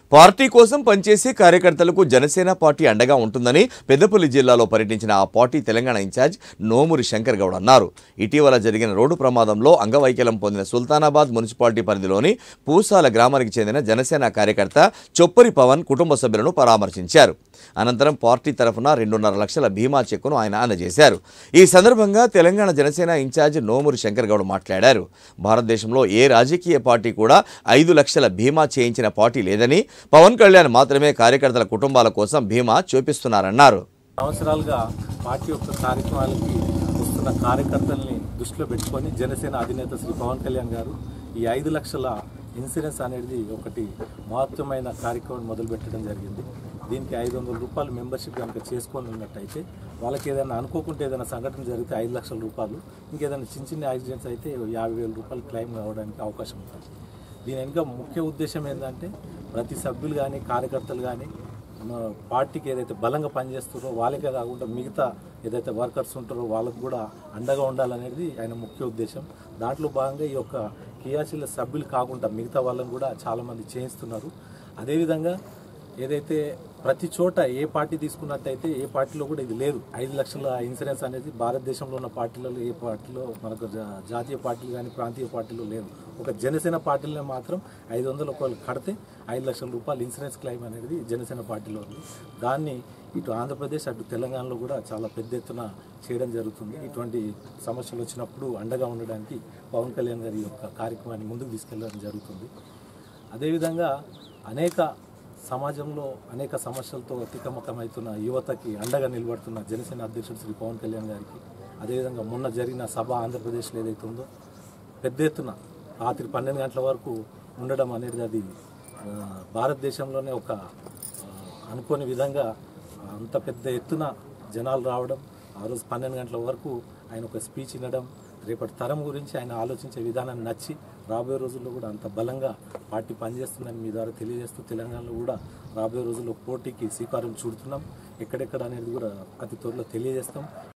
party కోసం పనిచేసే కార్యకర్తలకు జనసేన పార్టీ అండగా ఉంటుందని పెద్దపల్లి జిల్లాలో పర్యటించిన ఆ పార్టీ తెలంగాణ ఇన్ఛార్జ్ నోమురి శంకర్ గౌడ్ అన్నారు ఇటీవల జరిగిన రోడ్డు ప్రమాదంలో అంగవైకల్యం పొందిన సుల్తానాబాద్ మున్సిపాలిటీ పరిధిలోని పూసాల గ్రామానికి చెందిన జనసేన కార్యకర్త చొప్పరి పవన్ కుటుంబ సభ్యులను పరామర్శించారు అనంతరం పార్టీ తరఫున రెండున్నర లక్షల బీమా చెక్కును ఆయన అందజేశారు ఈ సందర్భంగా తెలంగాణ జనసేన ఇన్ఛార్జ్ నోమురి శంకర్ గౌడ్ మాట్లాడారు భారతదేశంలో ఏ రాజకీయ పార్టీ కూడా ఐదు లక్షల బీమా చేయించిన పార్టీ లేదని పవన్ కళ్యాణ్ మాత్రమే కార్యకర్తల కుటుంబాల కోసం బీమా చూపిస్తున్నారన్నారు సంవత్సరాలుగా పార్టీ యొక్క కార్యక్రమాలకి వస్తున్న కార్యకర్తల్ని దృష్టిలో పెట్టుకొని జనసేన అధినేత శ్రీ పవన్ కళ్యాణ్ గారు ఈ ఐదు లక్షల ఇన్సూరెన్స్ అనేది ఒకటి మహత్వమైన కార్యక్రమం మొదలుపెట్టడం జరిగింది దీనికి ఐదు వందల రూపాయలు మెంబర్షిప్ కనుక చేసుకొని ఉన్నట్టయితే వాళ్ళకి ఏదైనా అనుకోకుంటే ఏదైనా సంఘటన జరిగితే ఐదు లక్షల రూపాయలు ఇంకేదైనా చిన్న చిన్న యాక్సిడెంట్స్ అయితే యాభై వేల రూపాయలు క్లెయిమ్ కావడానికి అవకాశం ఉంటుంది దీని వెనుక ముఖ్య ఉద్దేశం ఏంటంటే ప్రతి సభ్యులు కానీ కార్యకర్తలు కానీ మన పార్టీకి ఏదైతే బలంగా పనిచేస్తారో వాళ్ళకే కాకుండా మిగతా ఏదైతే వర్కర్స్ ఉంటారో వాళ్ళకు కూడా అండగా ఉండాలనేది ఆయన ముఖ్య ఉద్దేశం దాంట్లో భాగంగా ఈ యొక్క క్రియాశీల సభ్యులు కాకుండా మిగతా వాళ్ళని కూడా చాలామంది చేయిస్తున్నారు అదేవిధంగా ఏదైతే ప్రతి చోట ఏ పార్టీ తీసుకున్నట్టయితే ఏ పార్టీలో కూడా ఇది లేదు ఐదు లక్షల ఇన్సూరెన్స్ అనేది భారతదేశంలో ఉన్న పార్టీలలో ఏ పార్టీలో మనకు జా- జాతీయ పార్టీలు కానీ ప్రాంతీయ పార్టీలు లేదు ఒక జనసేన పార్టీలో మాత్రం ఐదు వందలు ఒకళ్ళు కడితే ఐదు లక్షల రూపాయలు ఇన్సూరెన్స్ క్లెయిమ్ అనేది జనసేన పార్టీలో ఉంది దాన్ని ఇటు ఆంధ్రప్రదేశ్ అటు తెలంగాణలో కూడా చాలా పెద్ద ఎత్తున చేయడం జరుగుతుంది ఇటువంటి సమస్యలు వచ్చినప్పుడు అండగా ఉండడానికి పవన్ కళ్యాణ్ గారి యొక్క కార్యక్రమాన్ని ముందుకు తీసుకెళ్ళడం జరుగుతుంది అదేవిధంగా అనేక సమాజంలో అనేక సమస్యలతో తికమకమవుతున్న యువతకి అండగా నిలబడుతున్న జనసేన అధ్యక్షుడు శ్రీ పవన్ కళ్యాణ్ గారికి అదేవిధంగా మొన్న జరిగిన సభ ఆంధ్రప్రదేశ్లో ఏదైతే ఉందో పెద్ద ఎత్తున రాత్రి పన్నెండు గంటల వరకు ఉండడం అనేది అది ఆ, భారతదేశంలోనే ఒక ఆ, అనుకోని విధంగా అంత పెద్ద ఎత్తున జనాలు రావడం ఆ రోజు పన్నెండు గంటల వరకు ఆయన ఒక స్పీచ్ వినడం రేపటి తరం గురించి ఆయన ఆలోచించే విధానాన్ని నచ్చి రాబోయే రోజుల్లో కూడా అంత బలంగా పార్టీ పనిచేస్తుందని మీ ద్వారా తెలియజేస్తూ తెలంగాణలో కూడా రాబోయే రోజుల్లో పోటీకి శ్రీకారం చుడుతున్నాం ఎక్కడెక్కడ అనేది కూడా అతి త్వరలో తెలియజేస్తాం